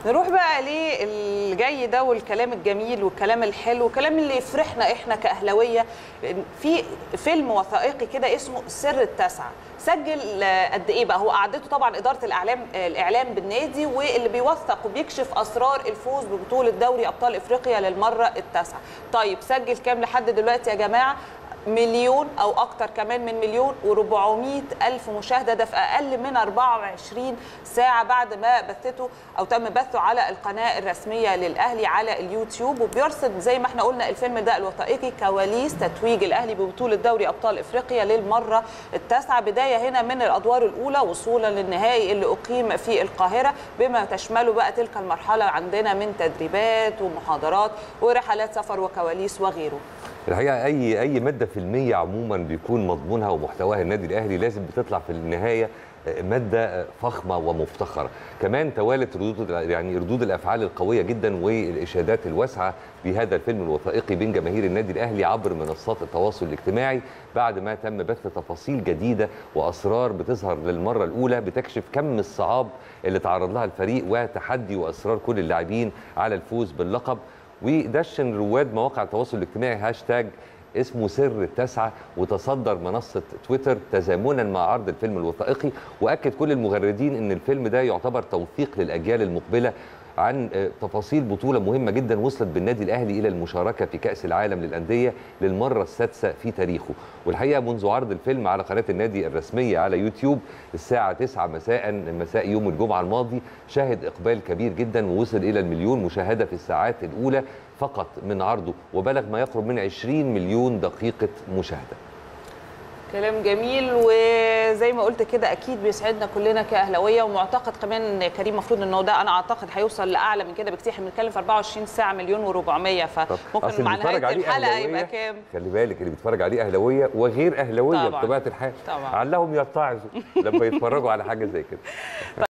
نروح بقى للجاي ده والكلام الجميل والكلام الحلو والكلام اللي يفرحنا احنا كاهلاويه في فيلم وثائقي كده اسمه سر التاسعه سجل قد ايه بقى هو قعدته طبعا اداره الاعلام الاعلام بالنادي واللي بيوثق وبيكشف اسرار الفوز ببطوله دوري ابطال افريقيا للمره التاسعه طيب سجل كام لحد دلوقتي يا جماعه مليون او اكتر كمان من مليون و400 الف مشاهده ده في اقل من 24 ساعه بعد ما بثته او تم بثه على القناه الرسميه للاهلي على اليوتيوب وبيرصد زي ما احنا قلنا الفيلم ده الوثائقي كواليس تتويج الاهلي ببطوله دوري ابطال افريقيا للمره التاسعه بدايه هنا من الادوار الاولى وصولا للنهائي اللي اقيم في القاهره بما تشمله بقى تلك المرحله عندنا من تدريبات ومحاضرات ورحلات سفر وكواليس وغيره الحقيقه اي اي ماده فيلميه عموما بيكون مضمونها ومحتواها النادي الاهلي لازم بتطلع في النهايه ماده فخمه ومفتخره كمان توالت ردود يعني ردود الافعال القويه جدا والاشادات الواسعه بهذا الفيلم الوثائقي بين جماهير النادي الاهلي عبر منصات التواصل الاجتماعي بعد ما تم بث تفاصيل جديده واسرار بتظهر للمره الاولى بتكشف كم الصعاب اللي تعرض لها الفريق وتحدي واصرار كل اللاعبين على الفوز باللقب ودشن رواد مواقع التواصل الاجتماعي هاشتاج اسمه سر التاسعة وتصدر منصة تويتر تزامنا مع عرض الفيلم الوثائقي وأكد كل المغردين أن الفيلم ده يعتبر توثيق للأجيال المقبلة عن تفاصيل بطولة مهمة جدا وصلت بالنادي الأهلي إلى المشاركة في كأس العالم للأندية للمرة السادسة في تاريخه والحقيقة منذ عرض الفيلم على قناة النادي الرسمية على يوتيوب الساعة 9 مساء مساء يوم الجمعة الماضي شهد إقبال كبير جدا ووصل إلى المليون مشاهدة في الساعات الأولى فقط من عرضه وبلغ ما يقرب من 20 مليون دقيقة مشاهدة كلام جميل وزي ما قلت كده اكيد بيسعدنا كلنا كاهلاويه ومعتقد كمان ان كريم المفروض انه ده انا اعتقد هيوصل لاعلى من كده بكتير احنا بنتكلم في 24 ساعه مليون و400 فممكن مع نهايه الحلقه يبقى كام خلي بالك اللي بيتفرج عليه اهلاويه وغير اهلاويه بطبيعه الحال طبعا علهم يتعظوا لما يتفرجوا على حاجه زي كده